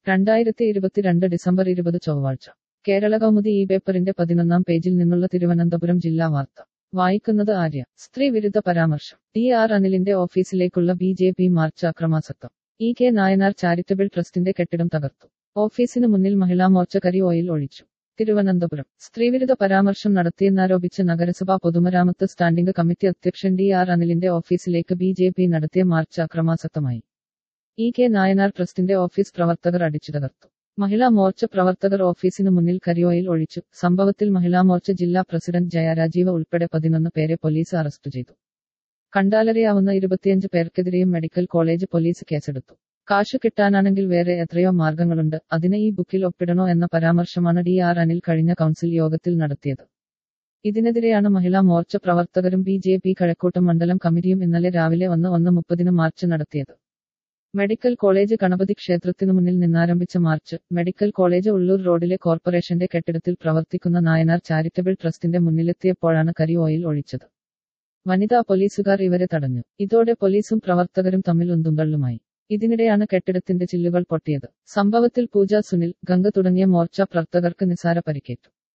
രണ്ടായിരത്തി ഇരുപത്തിരണ്ട് ഡിസംബർ ഇരുപത് ചൊവ്വാഴ്ച കേരള കൗമുദി ഈ പേപ്പറിന്റെ പതിനൊന്നാം പേജിൽ നിന്നുള്ള തിരുവനന്തപുരം ജില്ലാ വാർത്ത വായിക്കുന്നത് ആര്യ സ്ത്രീ വിരുദ്ധ പരാമർശം ടി ആർ അനിലിന്റെ ഓഫീസിലേക്കുള്ള ബി ജെ പി മാർച്ച് അക്രമാസക്തം ഇ കെ നായനാർ ചാരിറ്റബിൾ ട്രസ്റ്റിന്റെ കെട്ടിടം തകർത്തു ഓഫീസിന് മുന്നിൽ മഹിളാ മോർച്ച കരി ഓയിൽ ഒഴിച്ചു തിരുവനന്തപുരം സ്ത്രീവിരുദ്ധ പരാമർശം നടത്തിയെന്നാരോപിച്ച് നഗരസഭാ പൊതുമരാമത്ത് സ്റ്റാൻഡിംഗ് കമ്മിറ്റി അധ്യക്ഷൻ ഡി ആർ അനിലിന്റെ ഓഫീസിലേക്ക് ബി ജെ പി നടത്തിയ മാർച്ച് അക്രമാസക്തമായി ഇ കെ നായനാർ ട്രസ്റ്റിന്റെ ഓഫീസ് പ്രവർത്തകർ അടിച്ചു തകർത്തു മഹിളാ മോർച്ച പ്രവർത്തകർ ഓഫീസിന് മുന്നിൽ കരിയോയിൽ ഒഴിച്ചു സംഭവത്തിൽ മഹിളാ മോർച്ച ജില്ലാ പ്രസിഡന്റ് ജയരാജീവ ഉൾപ്പെടെ പതിനൊന്ന് പേരെ പോലീസ് അറസ്റ്റ് ചെയ്തു കണ്ടാലറിയാവുന്ന ഇരുപത്തിയഞ്ച് പേർക്കെതിരെയും മെഡിക്കൽ കോളേജ് പോലീസ് കേസെടുത്തു കാശു കിട്ടാനാണെങ്കിൽ വേറെ എത്രയോ മാർഗങ്ങളുണ്ട് അതിന് ഈ ബുക്കിൽ ഒപ്പിടണോ എന്ന പരാമർശമാണ് ഡി ആർ അനിൽ കഴിഞ്ഞ കൗൺസിൽ യോഗത്തിൽ നടത്തിയത് ഇതിനെതിരെയാണ് മഹിളാ മോർച്ച പ്രവർത്തകരും ബി ജെ പി കഴക്കൂട്ടം മണ്ഡലം കമ്മിറ്റിയും ഇന്നലെ രാവിലെ ഒന്ന് ഒന്ന് മുപ്പതിന് മാർച്ച് നടത്തിയത് മെഡിക്കൽ കോളേജ് ഗണപതി ക്ഷേത്രത്തിനു മുന്നിൽ നിന്നാരംഭിച്ച മാർച്ച് മെഡിക്കൽ കോളേജ് ഉള്ളൂർ റോഡിലെ കോർപ്പറേഷന്റെ കെട്ടിടത്തിൽ പ്രവർത്തിക്കുന്ന നായനാർ ചാരിറ്റബിൾ ട്രസ്റ്റിന്റെ മുന്നിലെത്തിയപ്പോഴാണ് കരി ഓയിൽ ഒഴിച്ചത് വനിതാ പോലീസുകാർ ഇവരെ തടഞ്ഞു ഇതോടെ പോലീസും പ്രവർത്തകരും തമ്മിൽ ഉന്തുംതള്ളുമായി ഇതിനിടെയാണ് കെട്ടിടത്തിന്റെ ചില്ലുകൾ പൊട്ടിയത് സംഭവത്തിൽ പൂജ സുനിൽ ഗംഗ തുടങ്ങിയ മോർച്ച പ്രവർത്തകർക്ക് നിസാര പരിക്കേറ്റു